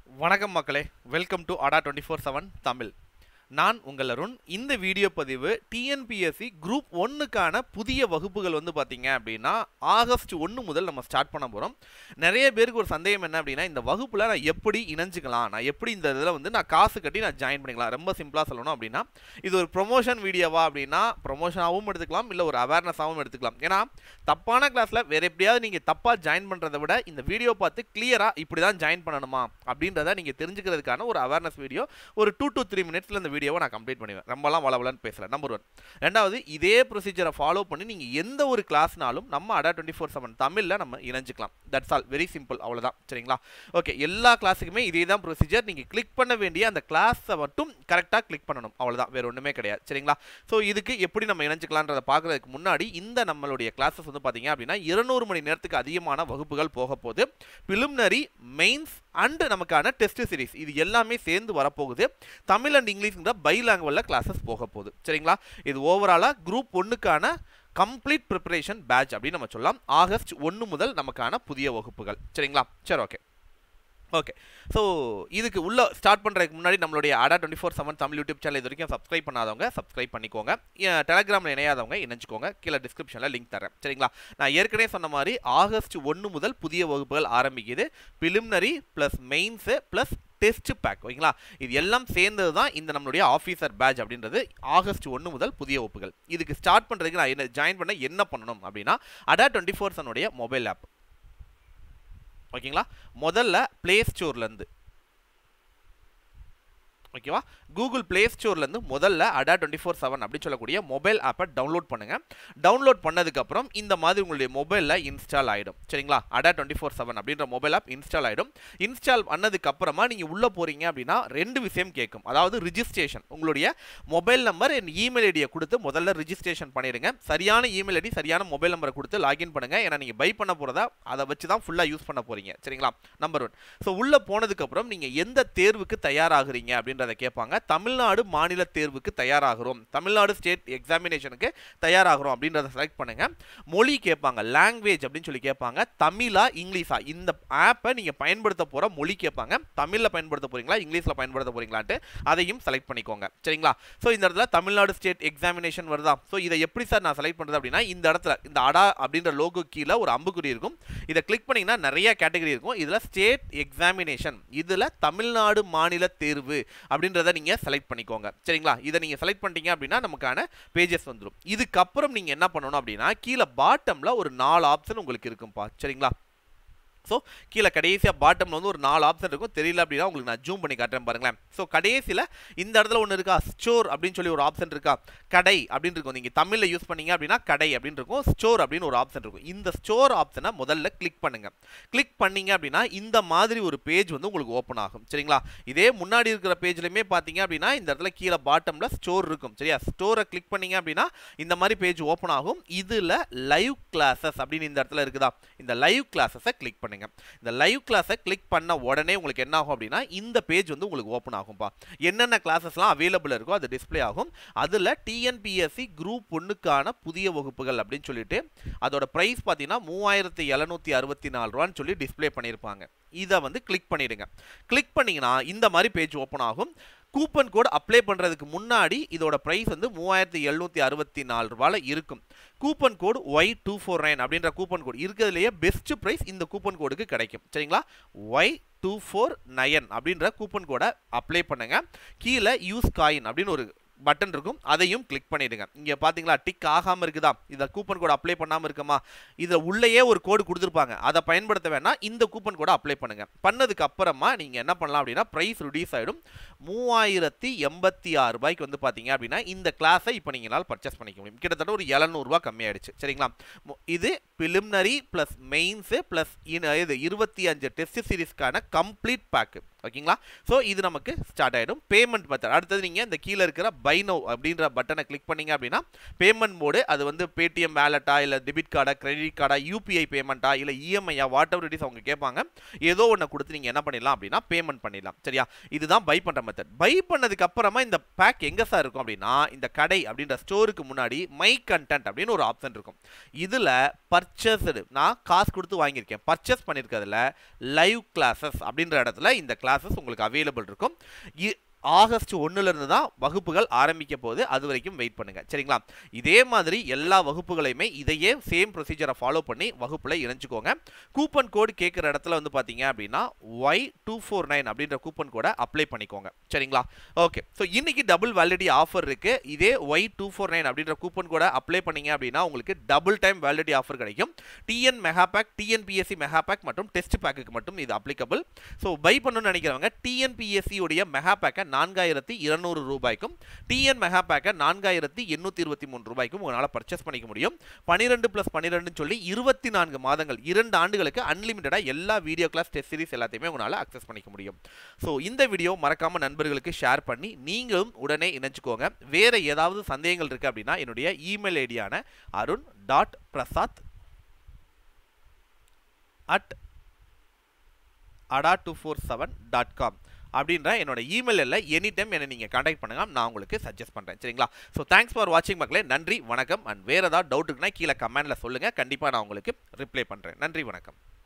வணக்கம் மக்களே welcome to Adda twenty four seven Tamil நான் உங்கள் அருண் இந்த வீடியோ பதிவு டிஎன்பிஎஸ்சி குரூப் ஒன்றுக்கான புதிய வகுப்புகள் வந்து பார்த்தீங்க அப்படின்னா ஆகஸ்ட் ஒன்று முதல் நம்ம ஸ்டார்ட் பண்ண போகிறோம் நிறைய பேருக்கு ஒரு சந்தேகம் என்ன அப்படின்னா இந்த வகுப்பில் நான் எப்படி இணைஞ்சிக்கலாம் நான் எப்படி இந்த இதில் வந்து நான் காசு கட்டி நான் ஜாயின் பண்ணிக்கலாம் ரொம்ப சிம்பிளாக சொல்லணும் அப்படின்னா இது ஒரு ப்ரொமோஷன் வீடியோவா அப்படின்னா ப்ரொமோஷனாகவும் எடுத்துக்கலாம் இல்லை ஒரு அவேர்னஸாகவும் எடுத்துக்கலாம் ஏன்னா தப்பான கிளாஸில் வேறு எப்படியாவது நீங்கள் தப்பாக ஜாயின் பண்ணுறதை விட இந்த வீடியோ பார்த்து கிளியராக இப்படி தான் ஜாயின் பண்ணணுமா அப்படின்றத நீங்கள் தெரிஞ்சுக்கிறதுக்கான ஒரு அவேர்னஸ் வீடியோ ஒரு டூ டு த்ரீ மினிட்ஸில் இந்த வீடியோவை நான் கம்ப்ளீட் பண்ணுவேன் ரொம்பலாம் வளவலன்னு பேசுகிறேன் நம்பர் ஒன் ரெண்டாவது இதே ப்ரொசீஜரை ஃபாலோ பண்ணி நீங்கள் எந்த ஒரு கிளாஸ்னாலும் நம்ம அடா டுவெண்ட்டி ஃபோர் செவன் தமிழில் நம்ம இணைஞ்சிக்கலாம் தட்ஸ் ஆல் வெரி சிம்பிள் அவ்வளோதான் சரிங்களா ஓகே எல்லா கிளாஸுக்குமே இதே தான் ப்ரொசீஜர் நீங்கள் கிளிக் பண்ண வேண்டிய அந்த கிளாஸை மட்டும் கரெக்டாக கிளிக் பண்ணணும் அவ்வளோதான் வேறு ஒன்றுமே கிடையாது சரிங்களா ஸோ இதுக்கு எப்படி நம்ம இணைஞ்சிக்கலான்றதை பார்க்குறதுக்கு முன்னாடி இந்த நம்மளுடைய கிளாஸஸ் வந்து பார்த்தீங்க அப்படின்னா இருநூறு மணி நேரத்துக்கு அதிகமான வகுப்புகள் போக போகுது பிலிமினரி மெயின்ஸ் அண்டு நமக்கான டெஸ்ட் சீரிஸ் இது எல்லாமே சேர்ந்து வரப்போகுது தமிழ் அண்ட் இங்கிலீஷ்ங்கிற பை லாங்குவேஜில் கிளாஸஸ் போக போகுது சரிங்களா இது ஓவராலாக குரூப் ஒன்றுக்கான கம்ப்ளீட் ப்ரிப்பரேஷன் பேட்ச் அப்படின்னு நம்ம சொல்லலாம் ஆகஸ்ட் ஒன்று முதல் நமக்கான புதிய வகுப்புகள் சரிங்களா சரி ஓகே ஓகே ஸோ இதுக்கு உள்ள ஸ்டார்ட் பண்ணுறதுக்கு முன்னாடி நம்மளுடைய Adda twenty four seven Tamil YouTube channel இது வரைக்கும் சப்ஸ்கிரைப் பண்ணாதவங்க சப்ஸ்கிரைப் பண்ணிக்கோங்க டெலகிராமில் இணையாதவங்க இணைஞ்சிக்கோங்க கீழே டிஸ்கிரிப்ஷனில் லிங்க் தரேன் சரிங்களா நான் ஏற்கனவே சொன்ன மாதிரி ஆகஸ்ட் ஒன்று முதல் புதிய வகுப்புகள் ஆரம்பிக்குது preliminary plus mains plus test pack ஓகேங்களா இது எல்லாம் சேர்ந்தது தான் இந்த நம்மளுடைய ஆஃபீஸர் பேட்ச் அப்படின்றது ஆகஸ்ட் ஒன்று முதல் புதிய வகுப்புகள் இதுக்கு ஸ்டார்ட் பண்ணுறதுக்கு நான் என்ன ஜாயின் பண்ண என்ன பண்ணணும் அப்படின்னா அடா டுவெண்ட்டி ஃபோர் சனுடைய மொபைல் ஆப் ஓகேங்களா முதல்ல ப்ளே ஸ்டோர்லேருந்து ஓகேவா கூகுள் ப்ளே ஸ்டோர்லேருந்து முதல்ல அடா டுவெண்ட்டி ஃபோர் செவன் அப்படின்னு சொல்லக்கூடிய மொபைல் ஆப்பை டவுன்லோட் பண்ணுங்கள் டவுன்லோட் பண்ணதுக்கப்புறம் இந்த மாதிரி உங்களுடைய மொபைலில் இன்ஸ்டால் ஆகிடும் சரிங்களா அடா டுவெண்ட்டி ஃபோர் செவன் அப்படின்ற மொபைல் ஆப் இன்ஸ்டால் ஆகிடும் இன்ஸ்டால் பண்ணதுக்கப்புறமா நீங்கள் உள்ளே போகிறீங்க அப்படின்னா ரெண்டு விஷயம் கேட்கும் அதாவது ரிஜிஸ்ட்ரேஷன் உங்களுடைய மொபைல் நம்பர் என் இமெயில் ஐடியை கொடுத்து முதல்ல ரிஜிஸ்ட்ரேஷன் பண்ணிடுங்க சரியான இமெயில் ஐடி சரியான மொபைல் நம்பரை கொடுத்து லாகின் பண்ணுங்கள் ஏன்னா நீங்கள் பை பண்ண போகிறதா அதை வச்சு தான் ஃபுல்லாக யூஸ் பண்ண போகிறீங்க சரிங்களா நம்பர் ஒன் ஸோ உள்ளே போனதுக்கப்புறம் நீங்கள் எந்த தேர்வுக்கு தயாராகிறீங்க அப்படின்ற அப்படின்றத கேட்பாங்க தமிழ்நாடு மாநில தேர்வுக்கு தயாராகிறோம் தமிழ்நாடு ஸ்டேட் எக்ஸாமினேஷனுக்கு தயாராகிறோம் அப்படின்றத செலக்ட் பண்ணுங்க மொழி கேட்பாங்க லாங்குவேஜ் அப்படின்னு சொல்லி கேட்பாங்க தமிழா இங்கிலீஷா இந்த ஆப்பை நீங்கள் பயன்படுத்த போகிற மொழி கேட்பாங்க தமிழில் பயன்படுத்த போறீங்களா இங்கிலீஷில் பயன்படுத்த போறீங்களான்ட்டு அதையும் செலக்ட் பண்ணிக்கோங்க சரிங்களா ஸோ இந்த இடத்துல தமிழ்நாடு ஸ்டேட் எக்ஸாமினேஷன் வருதா ஸோ இதை எப்படி சார் நான் செலக்ட் பண்ணுறது அப்படின்னா இந்த இடத்துல இந்த அடா அப்படின்ற லோகோ கீழே ஒரு அம்புக்குறி இருக்கும் இதை கிளிக் பண்ணிங்கன்னா நிறைய கேட்டகரி இருக்கும் இதில் ஸ்டேட் எக்ஸாமினேஷன் இதில் தமிழ்நாடு மாநில தேர்வு அப்படின்றத நீங்கள் செலக்ட் பண்ணிக்கோங்க சரிங்களா இதை நீங்கள் செலக்ட் பண்ணிட்டீங்க அப்படின்னா நமக்கான பேஜஸ் வந்துடும் இதுக்கப்புறம் நீங்கள் என்ன பண்ணணும் அப்படின்னா கீழே பாட்டமில் ஒரு நாலு ஆப்ஷன் உங்களுக்கு இருக்கும்ப்பா சரிங்களா ஸோ கீழே கடைசியாக பாட்டமில் வந்து ஒரு நாலு ஆப்ஷன் இருக்கும் தெரியல அப்படின்னா உங்களுக்கு நான் ஜூம் பண்ணி காட்டுறேன் பாருங்களேன் ஸோ கடைசியில் இந்த இடத்துல ஒன்று இருக்கா ஸ்டோர் அப்படின்னு சொல்லி ஒரு ஆப்ஷன் இருக்கா கடை அப்படின்னு இருக்கும் நீங்கள் தமிழில் யூஸ் பண்ணீங்க அப்படின்னா கடை அப்படின்னு இருக்கும் ஸ்டோர் அப்படின்னு ஒரு ஆப்ஷன் இருக்கும் இந்த ஸ்டோர் ஆப்ஷனை முதல்ல கிளிக் பண்ணுங்க கிளிக் பண்ணீங்க அப்படின்னா இந்த மாதிரி ஒரு பேஜ் வந்து உங்களுக்கு ஓப்பன் ஆகும் சரிங்களா இதே முன்னாடி இருக்கிற பேஜ்லையுமே பார்த்தீங்க அப்படின்னா இந்த இடத்துல கீழே பாட்டமில் ஸ்டோர் இருக்கும் சரியா ஸ்டோரை கிளிக் பண்ணீங்க அப்படின்னா இந்த மாதிரி பேஜ் ஓப்பன் ஆகும் இதில் லைவ் கிளாஸஸ் அப்படின்னு இந்த இடத்துல இருக்குதா இந்த லைவ் கிளாஸஸை கிளிக் பண்ணுங்க இந்த லைவ் கிளாஸை கிளிக் பண்ண உடனே உங்களுக்கு என்ன ஆகும் அப்படின்னா இந்த பேஜ் வந்து உங்களுக்கு ஓப்பன் ஆகும்பா என்னென்ன கிளாஸஸ்லாம் அவைலபிள் இருக்கோ அது டிஸ்பிளே ஆகும் அதில் டிஎன்பிஎஸ்சி குரூப் ஒன்றுக்கான புதிய வகுப்புகள் அப்படின்னு சொல்லிட்டு அதோட ப்ரைஸ் பார்த்தீங்கன்னா மூவாயிரத்தி எழுநூற்றி அறுபத்தி நாலு ரூபான்னு சொல்லி டிஸ்பிளே பண்ணியிருப்பாங்க இதை வந்து கிளிக் பண்ணிடுங்க கிளிக் பண்ணிங்கன்னா இந்த மாதிரி பேஜ் ஓப்பன் ஆகும் கூப்பன் கோட் அப்ளை பண்ணுறதுக்கு முன்னாடி இதோட ப்ரைஸ் வந்து மூவாயிரத்தி எழுநூற்றி அறுபத்தி நாலு ரூபாயில் இருக்கும் coupon code Y two four nine அப்படின்ற கூப்பன் கோடு இருக்கிறதுலையே பெஸ்ட் ப்ரைஸ் இந்த கூப்பன் கோடுக்கு கிடைக்கும் சரிங்களா ஒய் டூ ஃபோர் நயன் அப்படின்ற கூப்பன் கோடை அப்ளை பண்ணுங்கள் கீழே யூஸ் காயின் அப்படின்னு ஒரு பட்டன் இருக்கும் அதையும் கிளிக் பண்ணிடுங்க இங்கே பார்த்தீங்களா டிக் ஆகாமல் இருக்குதா இதை கூப்பன் கோடு அப்ளை பண்ணாமல் இருக்குமா இதில் உள்ளேயே ஒரு கோடு கொடுத்துருப்பாங்க அதை பயன்படுத்த வேணாம் இந்த கூப்பன் கோடை அப்ளை பண்ணுங்கள் பண்ணதுக்கு அப்புறமா நீங்கள் என்ன பண்ணலாம் அப்படின்னா ப்ரைஸ் ரிடியூஸ் ஆகிடும் மூவாயிரத்தி எண்பத்தி ஆறு ரூபாய்க்கு வந்து பார்த்தீங்க அப்படின்னா இந்த கிளாஸை இப்போ நீங்களால் பர்ச்சேஸ் பண்ணிக்க முடியும் கிட்டத்தட்ட ஒரு எழுநூறுபா கம்மியாயிடுச்சு சரிங்களா இது பிலிமினரி ப்ளஸ் மெயின்ஸு ப்ளஸ் இது இருபத்தி அஞ்சு டெஸ்ட் சீரிஸ்க்கான கம்ப்ளீட் பேக்கு ஓகேங்களா ஸோ இது நமக்கு ஸ்டார்ட் ஆகிடும் பேமெண்ட் மெத்தட் அடுத்தது நீங்கள் இந்த கீழே இருக்கிற பை நோ அப்படின்ற பட்டனை கிளிக் பண்ணீங்க அப்படின்னா பேமெண்ட் மோடு அது வந்து பேடிஎம் வேலட்டா இல்லை டெபிட் கார்டா கிரெடிட் கார்டா யூபிஐ பேமெண்ட்டா இல்லை இஎம்ஐயா வாட் எவர் இட் இஸ் அவங்க கேட்பாங்க ஏதோ ஒன்று கொடுத்து நீங்கள் என்ன பண்ணிடலாம் அப்படின்னா பேமெண்ட் பண்ணிடலாம் சரியா இதுதான் பை பண்ணுற மெத்தட் பை பண்ணதுக்கு அப்புறமா இந்த பேக் எங்கே சார் இருக்கும் அப்படின்னா இந்த கடை அப்படின்ற ஸ்டோருக்கு முன்னாடி மை கண்டென்ட் அப்படின்னு ஒரு ஆப்ஷன் இருக்கும் இதில் பர்ச்சேஸ்டு நான் காசு கொடுத்து வாங்கியிருக்கேன் பர்ச்சேஸ் பண்ணியிருக்கிறதுல லைவ் கிளாஸஸ் அப்படின்ற இடத்துல இந்த கிளாஸஸ் உங்களுக்கு அவைலபிள் இருக்கும் இ- ஆகஸ்ட் ஒன்றுலேருந்து தான் வகுப்புகள் ஆரம்பிக்க போகுது அது வரைக்கும் வெயிட் பண்ணுங்க சரிங்களா இதே மாதிரி எல்லா வகுப்புகளையுமே இதையே சேம் ப்ரொசீஜரை ஃபாலோ பண்ணி வகுப்பில் இணைஞ்சுக்கோங்க கூப்பன் கோடு கேட்குற இடத்துல வந்து பார்த்தீங்க அப்படின்னா ஒய் டூ ஃபோர் நைன் அப்படின்ற கூப்பன் கோடை அப்ளை பண்ணிக்கோங்க சரிங்களா ஓகே ஸோ இன்னைக்கு டபுள் வேலிடிட்டி ஆஃபர் இருக்கு இதே ஒய் டூ ஃபோர் நைன் அப்படின்ற கூப்பன் கோடை அப்ளை பண்ணீங்க அப்படின்னா உங்களுக்கு டபுள் டைம் வேலிடிட்டி ஆஃபர் கிடைக்கும் TN mega pack TNPSC mega pack மற்றும் டெஸ்ட் பேக்குக்கு மட்டும் இது அப்ளிகபிள் ஸோ பை பண்ணணும்னு நினைக்கிறவங்க டிஎன்பிஎஸ்சி உடைய மெகா பேக்கை நான்காயிரத்தி இருநூறு ரூபாய்க்கும் டிஎன் மெகா பேக்கை நான்காயிரத்தி எண்ணூற்றி இருபத்தி மூணு ரூபாய்க்கும் உங்களால் பர்ச்சேஸ் பண்ணிக்க முடியும் பன்னிரெண்டு ப்ளஸ் பன்னிரெண்டுன்னு சொல்லி இருபத்தி நான்கு மாதங்கள் இரண்டு ஆண்டுகளுக்கு அன்லிமிட்டடாக எல்லா வீடியோ கிளாஸ் டெஸ்ட் சீரிஸ் எல்லாத்தையுமே உங்களால் அக்சஸ் பண்ணிக்க முடியும் ஸோ இந்த வீடியோ மறக்காம நண்பர்களுக்கு ஷேர் பண்ணி நீங்களும் உடனே இணைச்சுக்கோங்க வேற ஏதாவது சந்தேகங்கள் இருக்கு அப்படின்னா என்னுடைய இமெயில் ஐடியான Arun dot Prasad at Adda two four seven dot com அப்படின்ற என்னோட இமெயிலில் எனி டைம் என்னை நீங்கள் காண்டாக்ட் பண்ணுங்க நான் உங்களுக்கு சஜஸ்ட் பண்ணுறேன் சரிங்களா ஸோ தேங்க்ஸ் ஃபார் வாட்சிங் மக்களே நன்றி வணக்கம் அண்ட் வேறு ஏதாவது டவுட் இருக்குன்னா கீழே கமெண்டில் சொல்லுங்கள் கண்டிப்பாக நான் உங்களுக்கு ரிப்ளை பண்ணுறேன் நன்றி வணக்கம்